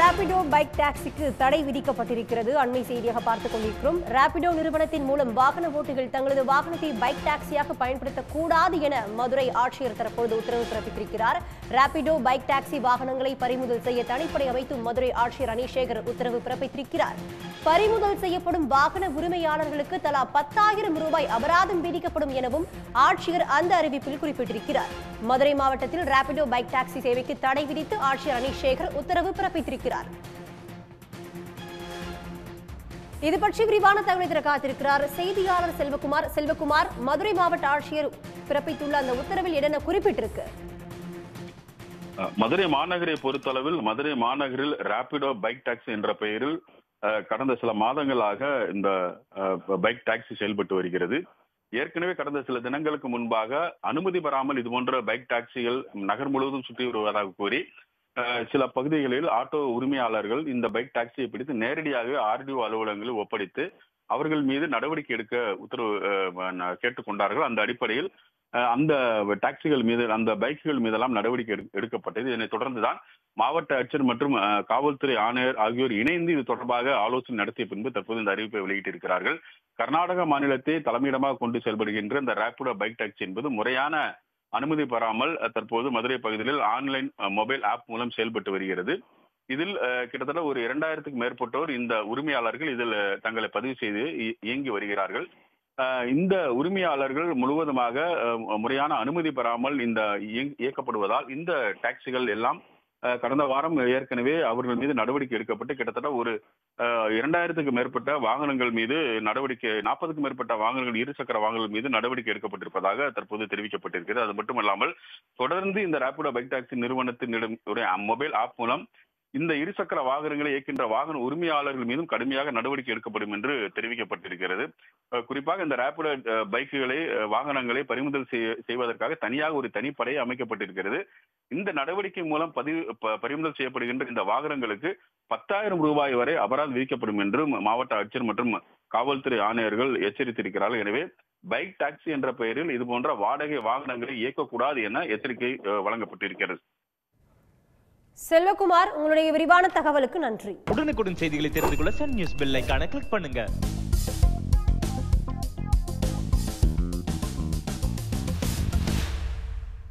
ராபிடோ bike டாக்ஸிக்கு தடை விதிக்கப்பட்டிருக்கிறது அண்மை செய்தியாக பார்த்துக் கொண்டிருக்கிறோம் ராபிடோ நிறுவனத்தின் மூலம் வாகன ஓட்டிகள் தங்களது வாகனத்தை பைக் டாக்ஸியாக பயன்படுத்தக்கூடாது என மதுரை ஆட்சியர் தற்பொழுது உத்தரவு பிறப்பித்திருக்கிறார் ராபிடோ பைக் டாக்ஸி வாகனங்களை பறிமுதல் செய்ய தனிப்படை அமைத்து மதுரை ஆட்சியர் அனிஷேகர் உத்தரவு பிறப்பித்திருக்கிறார் பறிமுதல் செய்யப்படும் வாகன உரிமையாளர்களுக்கு தலா பத்தாயிரம் ரூபாய் அபராதம் விதிக்கப்படும் எனவும் ஆட்சியர் அந்த அறிவிப்பில் குறிப்பிட்டிருக்கிறார் மதுரை மாவட்டத்தில் ராபிடோ பைக் டாக்ஸி சேவைக்கு தடை விதித்து ஆட்சியர் அனிஷேகர் உத்தரவு பிறப்பித்திருக்கிறார் இது பற்றி விரிவான தகவலை தர காத்திருக்கிறார் செய்தியாளர் செல்வகுமார் செல்வகுமார் மதுரை மாவட்ட ஆட்சியர் பிறப்பித்துள்ள அந்த உத்தரவில் என்னென்ன குறிப்பிட்டிருக்கு அஹ் மதுரை மாநகரை பொறுத்தளவில் மதுரை மாநகரில் ராபிடோ பைக் டாக்ஸி என்ற பெயரில் அஹ், கடந்த சில மாதங்களாக இந்த அஹ், பைக் டாக்ஸி செயல்பட்டு வருகிறது ஏற்கனவே கடந்த சில தினங்களுக்கு முன்பாக அனுமதி பெறாமல் இது போன்ற பைக் டாக்ஸிகள் நகர் முழுவதும் சுற்றி வருவதாக கூறி அஹ், சில பகுதிகளில் ஆட்டோ உரிமையாளர்கள் இந்த பைக் டாக்ஸியை பிடித்து நேரடியாக ஆர்டிஓ அலுவலகங்களில் ஒப்படைத்து அவர்கள் மீது நடவடிக்கை எடுக்க உத்தரவு அஹ், ந- கேட்டுக்கொண்டார்கள் அந்த அடிப்படையில் அஹ், அந்த டாக்ஸிகள் மீது அந்த பைக்குகள் மீதெல்லாம் நடவடிக்கை எடு- எடுக்கப்பட்டது இதனைத் தொடர்ந்துதான் மாவட்ட ஆட்சியர் மற்றும் அஹ், காவல்துறை ஆணையர் ஆகியோர் இணைந்து இது தொடர்பாக ஆலோசனை நடத்திய பின்பு தற்போது இந்த அறிவிப்பை வெளியிட்டிருக்கிறார்கள் கர்நாடக மாநிலத்தை தலைமையிடமாக கொண்டு செயல்படுகின்ற இந்த ரேபிடோ பைக் டாக்ஸி என்பது முறையான அனுமதி பெறாமல் அஹ், தற்போது மதுரை பகுதியில் ஆன்லைன் அஹ், மொபைல் ஆப் மூலம் செயல்பட்டு வருகிறது இதில் அஹ், கிட்டத்தட்ட ஒரு இரண்டாயிரத்துக்கு மேற்பட்டோர் இந்த உரிமையாளர்கள் இதில் அஹ், தங்களை பதிவு செய்து இ- இயங்கி வருகிறார்கள் அஹ், இந்த உரிமையாளர்கள் முழுவதுமாக அஹ், முறையான அனுமதி பெறாமல் இந்த இயங்- இயக்கப்படுவதால் இந்த டாக்ஸிகள் எல்லாம் அஹ், கடந்த வாரம் ஏற்கனவே அவர்கள் மீது நடவடிக்கை எடுக்கப்பட்டு கிட்டத்தட்ட ஒரு அஹ், இரண்டாயிரத்துக்கு மேற்பட்ட வாகனங்கள் மீது நடவடிக்கை நாற்பதுக்கும் மேற்பட்ட வாகனங்கள் இருசக்கர வாகனங்கள் மீது நடவடிக்கை எடுக்கப்பட்டிருப்பதாக தற்போது தெரிவிக்கப்பட்டிருக்கிறது அது மட்டுமல்லாமல் தொடர்ந்து இந்த ராபிடோ பைக் டாக்ஸி நிறுவனத்தினிடம் ஒரு மொபைல் ஆப் மூலம் இந்த இருசக்கர வாகனங்களை இயக்கின்ற வாகன உரிமையாளர்கள் மீதும் கடுமையாக நடவடிக்கை எடுக்கப்படும் என்று தெரிவிக்கப்பட்டிருக்கிறது அஹ் குறிப்பாக இந்த ரேபிடோ அஹ், பைக்குகளை அஹ், வாகனங்களை பறிமுதல் செய்ய- செய்வதற்காக தனியாக ஒரு தனிப்படை அமைக்கப்பட்டிருக்கிறது இந்த நடவடிக்கை மூலம் பதிவு ப- பறிமுதல் செய்யப்படுகின்ற இந்த வாகனங்களுக்கு பத்தாயிரம் ரூபாய் வரை அபராதம் விதிக்கப்படும் என்று மாவட்ட ஆட்சியர் மற்றும் காவல்துறை ஆணையர்கள் எச்சரித்திருக்கிறார்கள் எனவே பைக் டாக்ஸி என்ற பெயரில் இது போன்ற வாடகை வாகனங்களை இயக்கக்கூடாது என எச்சரிக்கை அஹ், வழங்கப்பட்டிருக்கிறது செல்வகுமார் உங்களுடைய விரிவான தகவலுக்கு நன்றி உடனுக்குடன் செய்திகளை தெரிந்து கொள்ள சன் நியூஸ் பெல் ஐகானை கிளிக் பண்ணுங்க